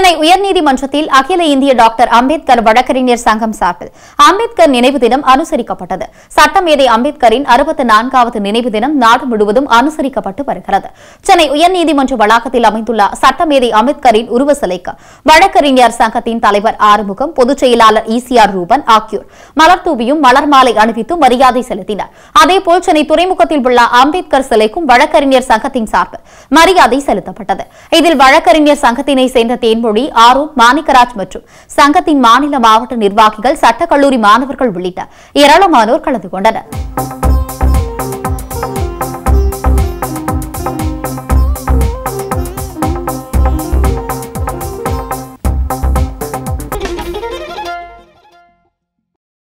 சென்னை உயர்நீதிமன்றத்தில் அகில இந்திய டாக்டர் அம்பேத்கர் வழக்கறிஞர் சங்கம் சார்பில் அம்பேத்கர் நினைவு தினம் அனுசரிக்கப்பட்டது சட்டமேதை அம்பேத்கரின் அறுபத்தி நான்காவது நினைவு தினம் நாடு முழுவதும் அனுசரிக்கப்பட்டு வருகிறது சென்னை உயர்நீதிமன்ற வளாகத்தில் அமைந்துள்ள சட்டமேதை அம்பேத்கரின் உருவ சிலைக்கு வழக்கறிஞர் சங்கத்தின் தலைவர் ஆறுமுகம் பொதுச் செயலாளர் ஈசிஆர் ரூபன் ஆகியோர் மலர் தூவியும் மலர் மாலை அணிவித்தும் மரியாதை செலுத்தினர் அதேபோல் சென்னை துறைமுகத்தில் உள்ள அம்பேத்கர் சிலைக்கும் வழக்கறிஞர் சங்கத்தின் சார்பில் மரியாதை செலுத்தப்பட்டது இதில் வழக்கறிஞர் சங்கத்தினை சேர்ந்த தேன்மொழி ஆரூர் மாணிக்கராஜ் மற்றும் சங்கத்தின் மாநில மாவட்ட நிர்வாகிகள் சட்டக்கல்லூரி மாணவர்கள் உள்ளிட்ட ஏராளமானோர் கலந்து கொண்டனர்